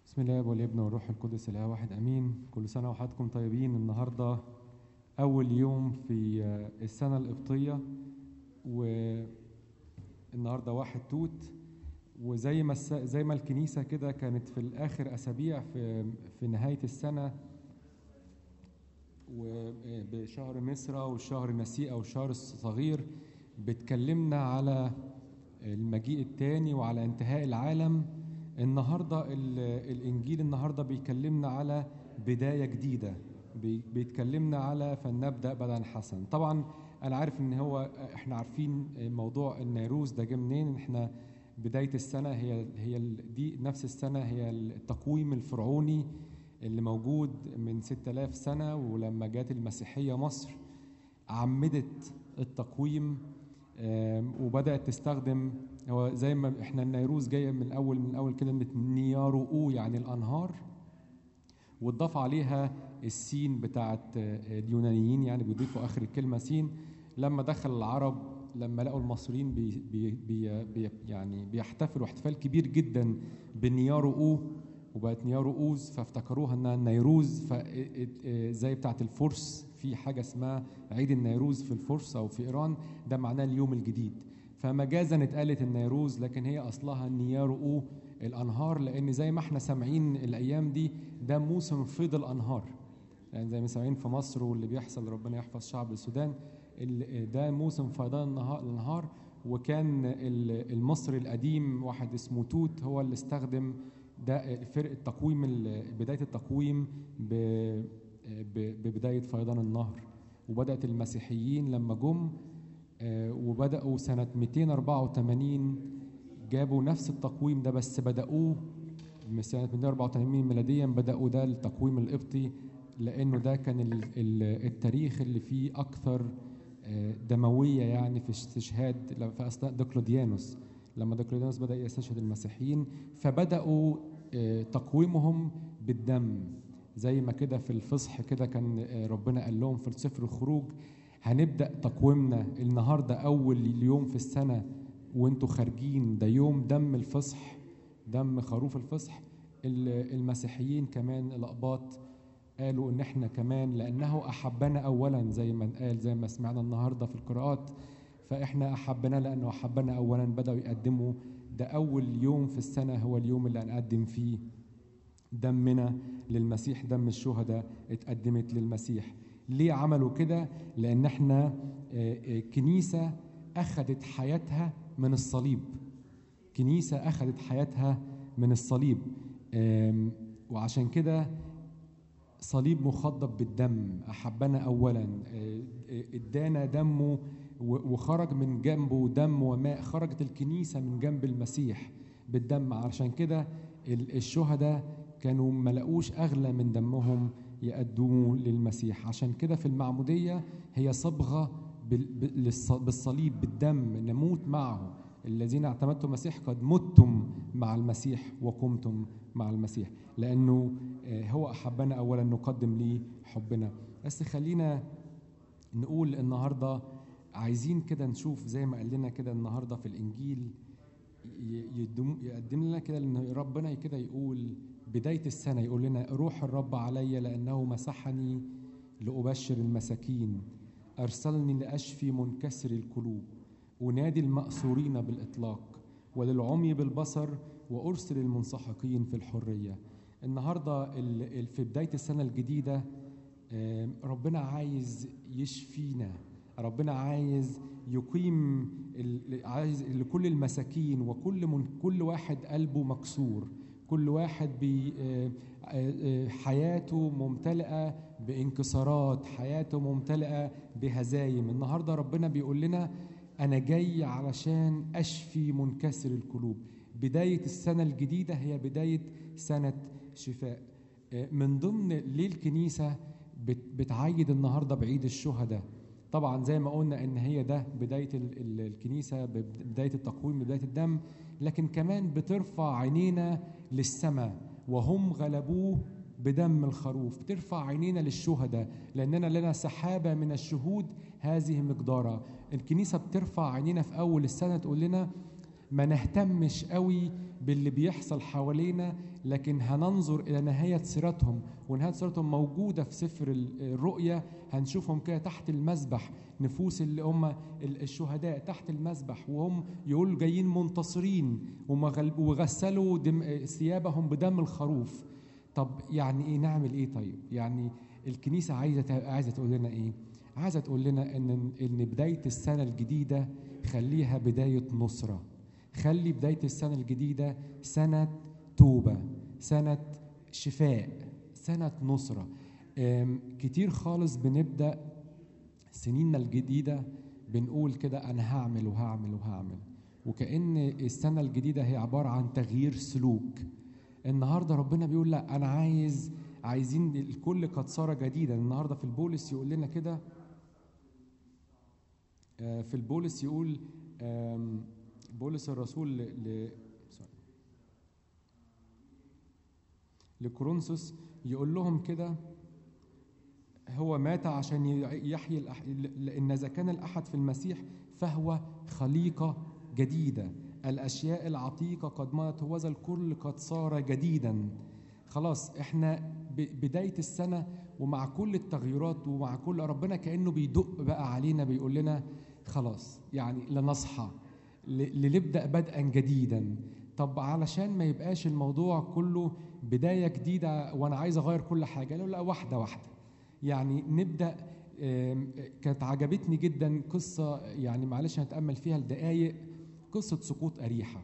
بسم الله والابن والروح القدس الاله واحد امين كل سنه وحضراتكم طيبين النهارده اول يوم في آه، السنه القبطيه والنهارده واحد توت وزي ما الس- زي ما الكنيسه كده كانت في الاخر اسابيع في في نهايه السنه وبشهر مصر والشهر نسيئة والشهر الصغير بتكلمنا على المجيء الثاني وعلى انتهاء العالم النهارده ال- الانجيل النهارده بيكلمنا على بدايه جديده بي- بيتكلمنا على فلنبدا بدءا حسن طبعا انا عارف ان هو احنا عارفين موضوع النيروز ده جه منين احنا بدايه السنه هي هي ال- دي نفس السنه هي التقويم الفرعوني اللي موجود من 6000 سنه ولما جت المسيحيه مصر عمدت التقويم آم، وبدات تستخدم هو زي ما احنا النيروز جايه من الاول من اول كلمه نيارو يعني الانهار واتضاف عليها السين بتاعت آه، اليونانيين يعني بيضيفوا اخر الكلمه سين لما دخل العرب لما لقوا المصريين بي بي بي بي يعني بيحتفلوا احتفال كبير جدا بالنيارو او وبقت نيارو اوز فافتكروها انها النيروز ف زي بتاعت الفرس في حاجه اسمها عيد النيروز في الفرس او في ايران ده معناه اليوم الجديد فمجازا اتقالت النيروز لكن هي اصلها نيارو او الانهار لان زي ما احنا سامعين الايام دي ده موسم فيض الانهار يعني زي ما سامعين في مصر واللي بيحصل ربنا يحفظ شعب السودان ال- ده موسم فيضان النها- الانهار وكان ال- المصري القديم واحد اسمه توت هو اللي استخدم ده فرق التقويم ال- بدايه التقويم ب- ب- ببدايه فيضان النهر وبدات المسيحيين لما جم آه، وبداوا سنه 284 جابوا نفس التقويم ده بس بداوه من سنه 284 ميلاديا بداوا ده التقويم القبطي لانه ده كان ال- ال- التاريخ اللي فيه اكثر آه، دمويه يعني في استشهاد ل- في اثناء دقلديانوس لما دقلديانوس بدا يستشهد المسيحيين فبداوا آه، تقويمهم بالدم زي ما كده في الفصح كده كان آه، ربنا قال لهم في سفر الخروج هنبدا تقويمنا النهارده اول يوم في السنه وانتوا خارجين ده يوم دم الفصح دم خروف الفصح ال- المسيحيين كمان الأقباط قالوا ان احنا كمان لانه احبنا اولا زي ما قال زي ما سمعنا النهارده في القراءات فاحنا احبنا لانه احبنا اولا بداوا يقدموا ده اول يوم في السنه هو اليوم اللي هنقدم فيه دمنا للمسيح دم الشهداء اتقدمت للمسيح ليه عملوا كده لان احنا آه، آه، كنيسه اخذت حياتها من الصليب كنيسه اخذت حياتها من الصليب آم، وعشان كده صليب مخضب بالدم احبنا اولا آه، آه، ادانا دمه و- وخرج من جنبه دم وماء خرجت الكنيسه من جنب المسيح بالدم علشان كده ال- الشهداء كانوا ما لقوش اغلى من دمهم يقدموه للمسيح عشان كده في المعموديه هي صبغه بال- بال- للص- بالصليب بالدم نموت معه الذين اعتمدتم المسيح قد متم مع المسيح وقمتم مع المسيح لانه آه، هو احبنا اولا نقدم ليه حبنا بس خلينا نقول النهارده عايزين كده نشوف زي ما قال لنا كده النهارده في الانجيل ي- يدم- يقدم لنا كده ان ربنا كده يقول بدايه السنه يقول لنا روح الرب علي لانه مسحني لابشر المساكين ارسلني لاشفي منكسر القلوب انادي الماسورين بالاطلاق وللعمي بالبصر وارسل المنسحقين في الحريه النهارده ال- ال- في بدايه السنه الجديده آم، ربنا عايز يشفينا ربنا عايز يقيم ال- عايز لكل المساكين وكل من كل واحد قلبه مكسور كل واحد بي آه، آه، آه، حياته ممتلئه بانكسارات حياته ممتلئه بهزايم النهارده ربنا بيقول لنا انا جاي علشان اشفي منكسر القلوب بدايه السنه الجديده هي بدايه سنه شفاء آه، من ضمن ليه الكنيسه بت- بتعيد النهارده بعيد الشهداء طبعا زي ما قلنا ان هي ده بدايه ال- ال- الكنيسه بدايه التقويم بدايه الدم لكن كمان بترفع عينينا للسماء وهم غلبوه بدم الخروف بترفع عينينا للشهداء لاننا لنا سحابه من الشهود هذه مقدارها الكنيسه بترفع عينينا في اول السنه تقول لنا ما نهتمش قوي باللي بيحصل حوالينا لكن هننظر الى نهايه سيرتهم ونهايه سيرتهم موجوده في سفر الرؤيا هنشوفهم كده تحت المذبح نفوس اللي هم الشهداء تحت المذبح وهم يقول جايين منتصرين وغسلوا دم ثيابهم بدم الخروف طب يعني ايه نعمل ايه طيب يعني الكنيسه عايزه عايزه تقول لنا ايه عايزه تقول لنا ان ان بدايه السنه الجديده خليها بدايه نصره خلي بدايه السنه الجديده سنه توبه سنه شفاء سنه نصره كتير خالص بنبدا سنيننا الجديده بنقول كده انا هعمل وهعمل وهعمل وكأن السنة الجديدة هي عبارة عن تغيير سلوك النهارده ربنا بيقول لا انا عايز عايزين الكل قد صار جديدا النهارده في البولس يقول لنا كده في البولس يقول بولس الرسول ل لكورنثوس يقول لهم كده هو مات عشان يحيي لان اذا كان الاحد في المسيح فهو خليقه جديده الاشياء العتيقه قد مات وذا الكل قد صار جديدا خلاص احنا بدايه السنه ومع كل التغييرات ومع كل ربنا كانه بيدق بقى علينا بيقول لنا خلاص يعني لنصحى لنبدا بدءا جديدا طب علشان ما يبقاش الموضوع كله بدايه جديده وانا عايز اغير كل حاجه لا لا واحده واحده يعني نبدا كانت عجبتني جدا قصه يعني معلش هنتامل فيها لدقايق قصه سقوط اريحه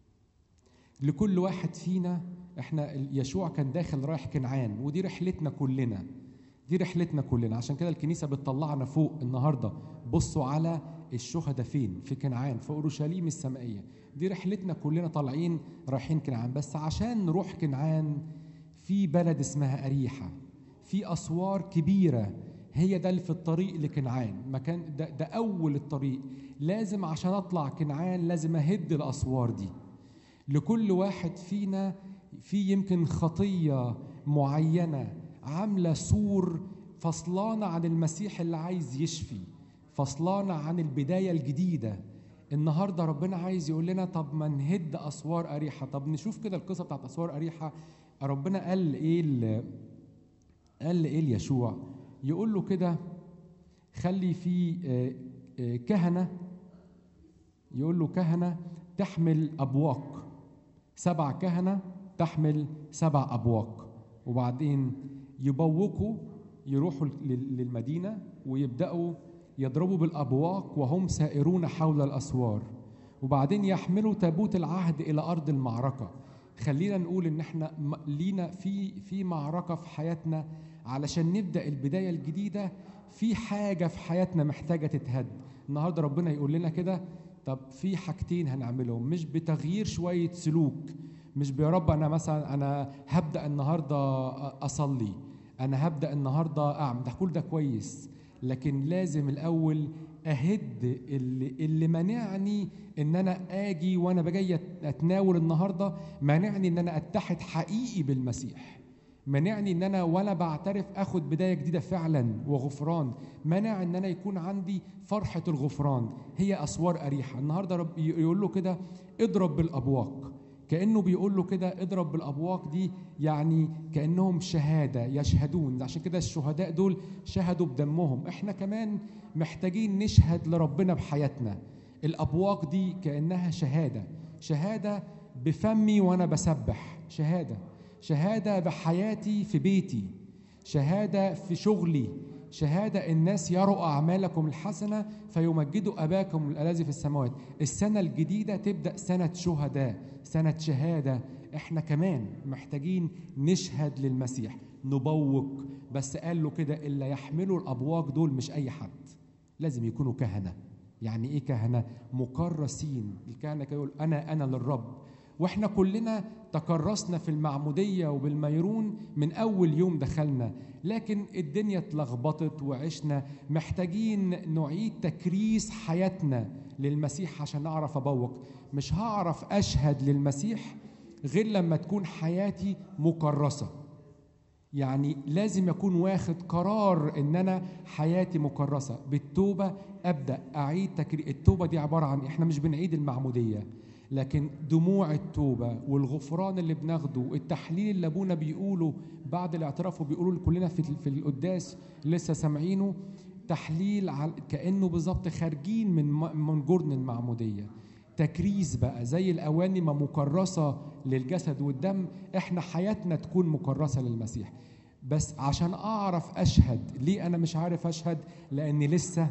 لكل واحد فينا احنا يشوع كان داخل رايح كنعان ودي رحلتنا كلنا دي رحلتنا كلنا عشان كده الكنيسه بتطلعنا فوق النهارده بصوا على الشهداء فين في كنعان في اورشليم السمائيه دي رحلتنا كلنا طالعين رايحين كنعان بس عشان نروح كنعان في بلد اسمها اريحه في اسوار كبيره هي ده اللي في الطريق لكنعان مكان ده, ده اول الطريق لازم عشان اطلع كنعان لازم اهد الاسوار دي لكل واحد فينا في يمكن خطيه معينه عامله سور فصلانه عن المسيح اللي عايز يشفي فصلانه عن البدايه الجديده النهارده ربنا عايز يقول لنا طب ما نهد اسوار اريحه طب نشوف كده القصه بتاعت اسوار اريحه ربنا قال ايه قال ايه ليشوع يقول له كده خلي في كهنه يقول له كهنه تحمل ابواق سبع كهنه تحمل سبع ابواق وبعدين يبوقوا يروحوا للمدينه ويبداوا يضربوا بالابواق وهم سائرون حول الاسوار وبعدين يحملوا تابوت العهد الى ارض المعركه خلينا نقول ان احنا لينا في في معركه في حياتنا علشان نبدا البدايه الجديده في حاجه في حياتنا محتاجه تتهد النهارده ربنا يقول لنا كده طب في حاجتين هنعملهم مش بتغيير شويه سلوك مش يا رب انا مثلا انا هبدا النهارده اصلي انا هبدا النهارده اعمل ده كل ده كويس لكن لازم الاول اهد اللي, اللي منعني ان انا اجي وانا بجي اتناول النهارده منعني ان انا اتحد حقيقي بالمسيح منعني ان انا وانا بعترف اخد بدايه جديده فعلا وغفران منع ان انا يكون عندي فرحه الغفران هي اسوار اريحه النهارده رب يقول له كده اضرب بالابواق كانه بيقول له كده اضرب بالابواق دي يعني كانهم شهاده يشهدون عشان كده الشهداء دول شهدوا بدمهم احنا كمان محتاجين نشهد لربنا بحياتنا الابواق دي كانها شهاده شهاده بفمي وانا بسبح شهاده شهاده بحياتي في بيتي شهاده في شغلي شهاده الناس يروا اعمالكم الحسنه فيمجدوا اباكم الذي في السماوات السنه الجديده تبدا سنه شهداء سنه شهاده احنا كمان محتاجين نشهد للمسيح نبوق بس قال له كده اللي يحملوا الابواق دول مش اي حد لازم يكونوا كهنه يعني ايه كهنه مكرسين الكهنه كده يقول انا انا للرب واحنا كلنا تكرسنا في المعموديه وبالميرون من اول يوم دخلنا لكن الدنيا اتلخبطت وعشنا محتاجين نعيد تكريس حياتنا للمسيح عشان اعرف ابوق مش هعرف اشهد للمسيح غير لما تكون حياتي مكرسه يعني لازم يكون واخد قرار ان انا حياتي مكرسه بالتوبه ابدا اعيد تكريس التوبه دي عباره عن احنا مش بنعيد المعموديه لكن دموع التوبة والغفران اللي بناخده التحليل اللي أبونا بيقوله بعد الاعتراف وبيقولوا كلنا في, في القداس لسه سامعينه تحليل كأنه بالظبط خارجين من من جرن المعمودية تكريس بقى زي الأواني ما مكرسة للجسد والدم احنا حياتنا تكون مكرسة للمسيح بس عشان أعرف أشهد ليه أنا مش عارف أشهد لأن لسه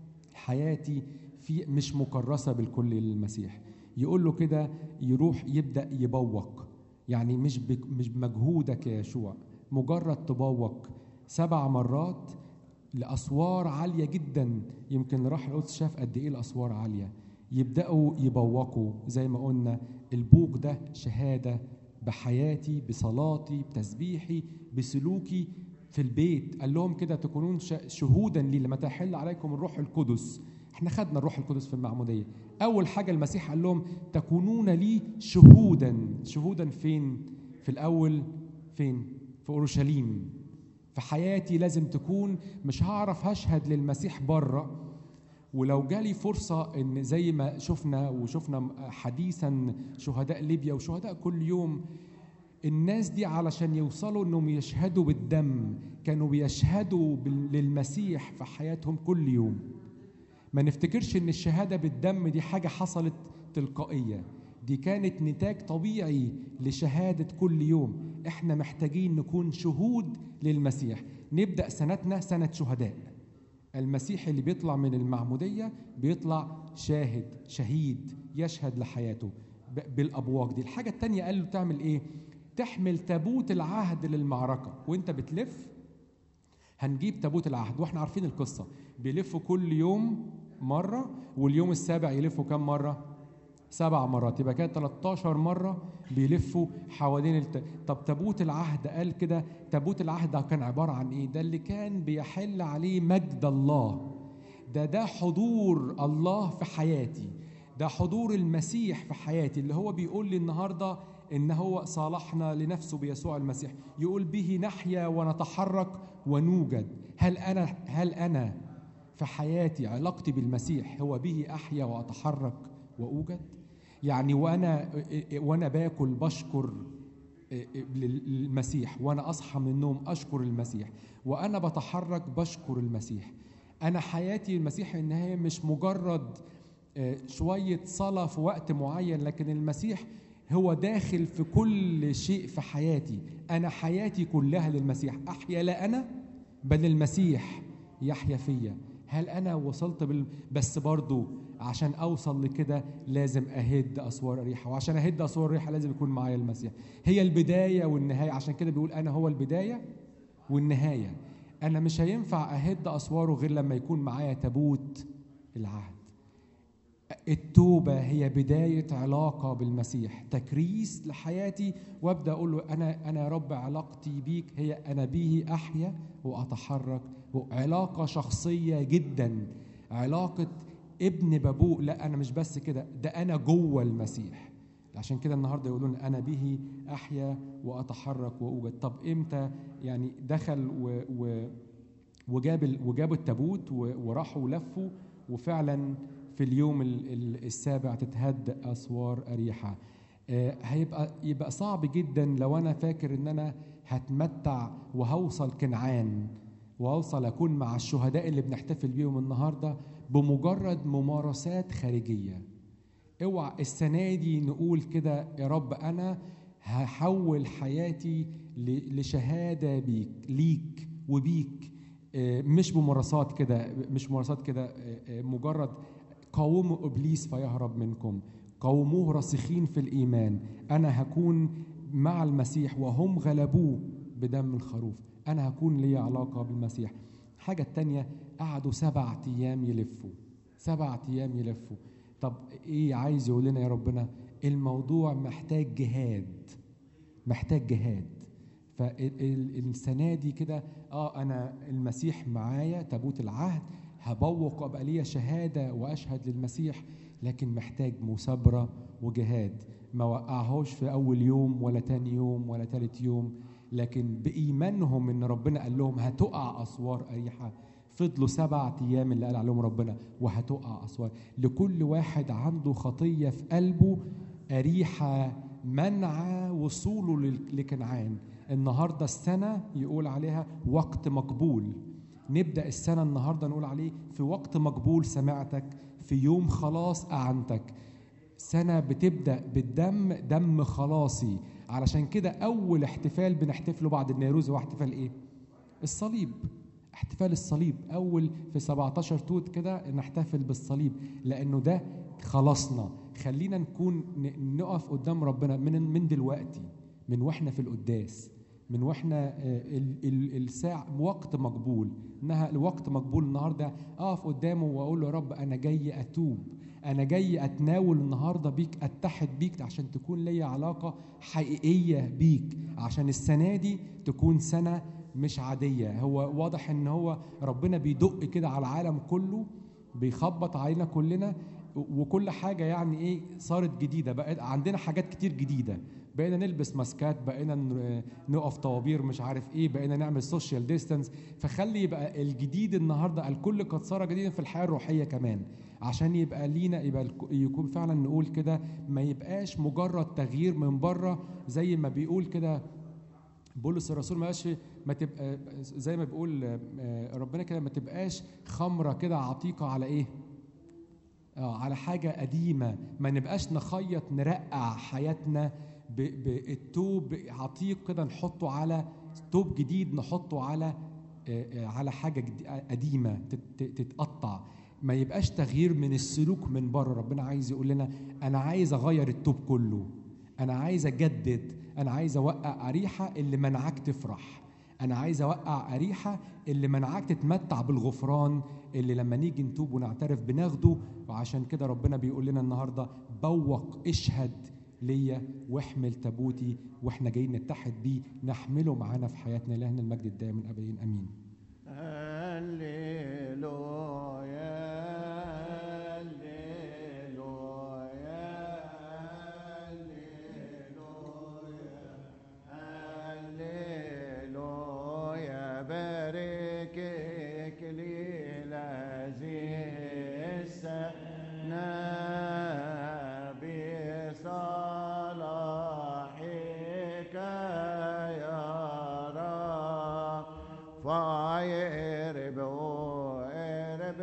حياتي في مش مكرسة بالكل للمسيح يقول له كده يروح يبدأ يبوق يعني مش مش بمجهودك يا يشوع مجرد تبوق سبع مرات لأسوار عالية جدا يمكن راح القدس شاف قد إيه الأسوار عالية يبدأوا يبوقوا زي ما قلنا البوق ده شهادة بحياتي بصلاتي بتسبيحي بسلوكي في البيت قال لهم كده تكونون شهودا لي لما تحل عليكم الروح القدس احنا خدنا الروح القدس في المعمودية أول حاجة المسيح قال لهم تكونون لي شهودا شهودا فين في الأول فين في أورشليم في حياتي لازم تكون مش هعرف هشهد للمسيح بره ولو جالي فرصة إن زي ما شفنا وشفنا حديثا شهداء ليبيا وشهداء كل يوم الناس دي علشان يوصلوا انهم يشهدوا بالدم كانوا بيشهدوا للمسيح في حياتهم كل يوم ما نفتكرش ان الشهاده بالدم دي حاجه حصلت تلقائيه دي كانت نتاج طبيعي لشهاده كل يوم احنا محتاجين نكون شهود للمسيح نبدا سنتنا سنه شهداء المسيح اللي بيطلع من المعموديه بيطلع شاهد شهيد يشهد لحياته بالابواق دي الحاجه الثانيه قال له تعمل ايه تحمل تابوت العهد للمعركه وانت بتلف هنجيب تابوت العهد واحنا عارفين القصه بيلفوا كل يوم مره واليوم السابع يلفوا كم مره سبع مرات يبقى كده 13 مره بيلفوا حوالين الت... طب تابوت العهد قال كده تابوت العهد ده كان عباره عن ايه ده اللي كان بيحل عليه مجد الله ده ده حضور الله في حياتي ده حضور المسيح في حياتي اللي هو بيقول لي النهارده ان هو صالحنا لنفسه بيسوع المسيح يقول به نحيا ونتحرك ونوجد هل انا هل انا في حياتي علاقتي بالمسيح هو به احيا واتحرك واوجد يعني وانا وانا باكل بشكر المسيح وانا اصحى من النوم اشكر المسيح وانا بتحرك بشكر المسيح انا حياتي المسيح ان هي مش مجرد شويه صلاه في وقت معين لكن المسيح هو داخل في كل شيء في حياتي انا حياتي كلها للمسيح احيا لا انا بل المسيح يحيا فيا هل انا وصلت بال... بس برضو عشان اوصل لكده لازم اهد اسوار الريحه وعشان اهد اسوار الريحه لازم يكون معايا المسيح هي البدايه والنهايه عشان كده بيقول انا هو البدايه والنهايه انا مش هينفع اهد اسواره غير لما يكون معايا تابوت العهد التوبة هي بداية علاقة بالمسيح تكريس لحياتي وابدا اقول له انا انا يا رب علاقتي بيك هي انا به احيا واتحرك علاقة شخصية جدا علاقة ابن بابوه لا انا مش بس كده ده انا جوه المسيح عشان كده النهارده يقولون انا به احيا واتحرك واوجد طب امتى يعني دخل و و وجاب وجابوا التابوت وراحوا ولفوا وفعلا في اليوم السابع تتهد اسوار اريحه هيبقى يبقى صعب جدا لو انا فاكر ان انا هتمتع وهوصل كنعان واوصل اكون مع الشهداء اللي بنحتفل بيهم النهارده بمجرد ممارسات خارجيه اوعى السنه دي نقول كده يا رب انا هحول حياتي لشهاده بيك ليك وبيك مش بممارسات كده مش ممارسات كده مجرد قاوموا ابليس فيهرب منكم قاوموه راسخين في الايمان انا هكون مع المسيح وهم غلبوه بدم الخروف انا هكون لي علاقه بالمسيح الحاجه الثانيه قعدوا سبع ايام يلفوا سبع ايام يلفوا طب ايه عايز يقول لنا يا ربنا الموضوع محتاج جهاد محتاج جهاد فالسنه دي كده اه انا المسيح معايا تابوت العهد هبوق وابقى ليا شهاده واشهد للمسيح لكن محتاج مثابره وجهاد ما وقعهوش في اول يوم ولا تاني يوم ولا تالت يوم لكن بايمانهم ان ربنا قال لهم هتقع اسوار اريحه فضلوا سبعة أيام اللي قال عليهم ربنا وهتقع أسوار لكل واحد عنده خطية في قلبه أريحة منع وصوله لل- لكنعان النهاردة السنة يقول عليها وقت مقبول نبدأ السنة النهاردة نقول عليه في وقت مقبول سمعتك في يوم خلاص أعنتك سنة بتبدأ بالدم دم خلاصي علشان كده أول احتفال بنحتفله بعد النيروز هو احتفال إيه؟ الصليب احتفال الصليب أول في 17 توت كده نحتفل بالصليب لأنه ده خلصنا خلينا نكون ن- نقف قدام ربنا من من دلوقتي من واحنا في القداس من واحنا آه، ال- ال- الساعة وقت مقبول انها الوقت مقبول النهارده اقف قدامه واقول له يا رب انا جاي اتوب انا جاي اتناول النهارده بيك اتحد بيك عشان تكون ليا علاقه حقيقيه بيك عشان السنه دي تكون سنه مش عاديه هو واضح ان هو ربنا بيدق كده على العالم كله بيخبط علينا كلنا وكل حاجه يعني ايه صارت جديده بقى عندنا حاجات كتير جديده بقينا نلبس ماسكات بقينا ن- نقف طوابير مش عارف ايه بقينا نعمل سوشيال ديستانس فخلي يبقى الجديد النهارده الكل قد صار جديدا في الحياه الروحيه كمان عشان يبقى لينا يبقى الك- يكون فعلا نقول كده ما يبقاش مجرد تغيير من بره زي ما بيقول كده بولس الرسول ما بقاش ما تبقى زي ما بيقول آه، ربنا كده ما تبقاش خمره كده عتيقه على ايه؟ اه على حاجه قديمه ما نبقاش نخيط نرقع حياتنا ب- بالتوب عتيق كده نحطه على توب جديد نحطه على آه، آه، على حاجه جدي- قديمه تت- تت- تتقطع ما يبقاش تغيير من السلوك من بره ربنا عايز يقول لنا انا عايز اغير التوب كله انا عايز اجدد انا عايز اوقع اريحه اللي منعك تفرح انا عايز اوقع اريحه اللي منعك تتمتع بالغفران اللي لما نيجي نتوب ونعترف بناخده وعشان كده ربنا بيقول لنا النهارده بوق اشهد ليا واحمل تابوتي واحنا جايين نتحد بيه نحمله معانا في حياتنا لهنا المجد الدائم من ابدين امين هللويا هللويا هللويا هللويا باركك للذي السنة بصلاحك يا رب فايرب ويرب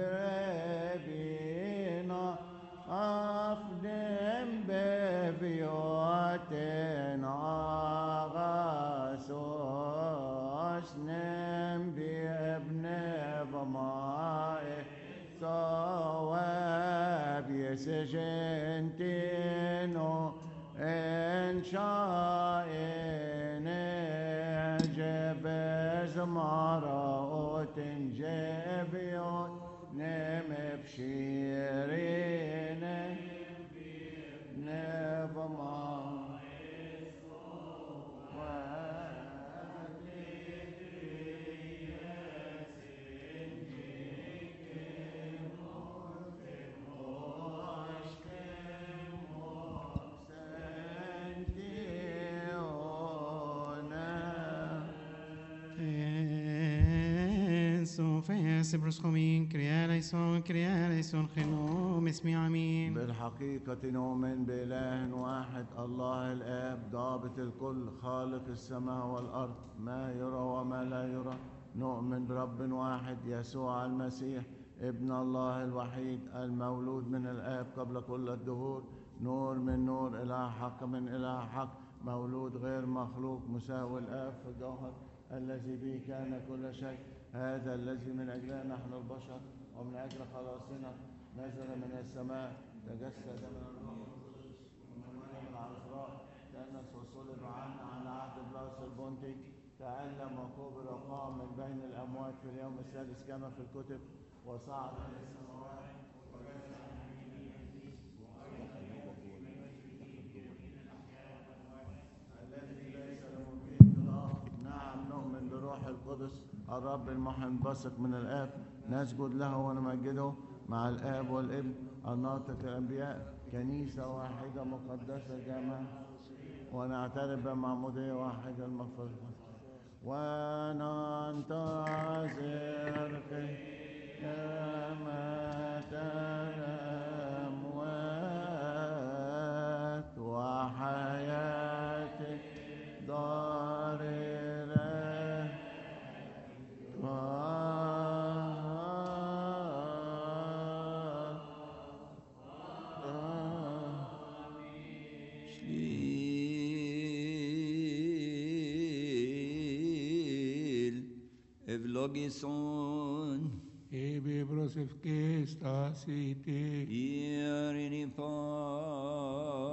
ربينا أفدم ببيوتنا غاسوس نم بابن ضمائي صواب يسجنتينو إن شاء نجب زمارة تنجب يوم نم بشيرين نظما Sofes broschomin, كريا ليسون كريا ليسون خنوم اسمي عمين بالحقيقة نؤمن بإله واحد الله الآب ضابط الكل خالق السماء والأرض ما يرى وما لا يرى نؤمن برب واحد يسوع المسيح ابن الله الوحيد المولود من الآب قبل كل الدهور نور من نور إله حق من إله حق مولود غير مخلوق مساوي الآب في الجوهر الذي به كان كل شيء هذا الذي من أجله نحن البشر ومن أجل خلاصنا نزل من السماء تجسد من الروح القدس ومن مريم العذراء تأنس وصلب عنا على عهد بلاس البنطي تألم وكبر وقام من بين الأموات في اليوم السادس كما في الكتب وصعد إلى السماوات وجلس عن يمين العزيز الذي ليس له فيه انقضاء نعم نؤمن بروح القدس الرب المنبثق من الآب نسجد له ونمجده مع الآب والابن الناطق الأنبياء كنيسة واحدة مقدسة جامعة ونعترف بمعمودية واحدة المغفرة وننتظر قيامة الأموات ευλογήσον. Ebe prosefkesta site, Ierinipa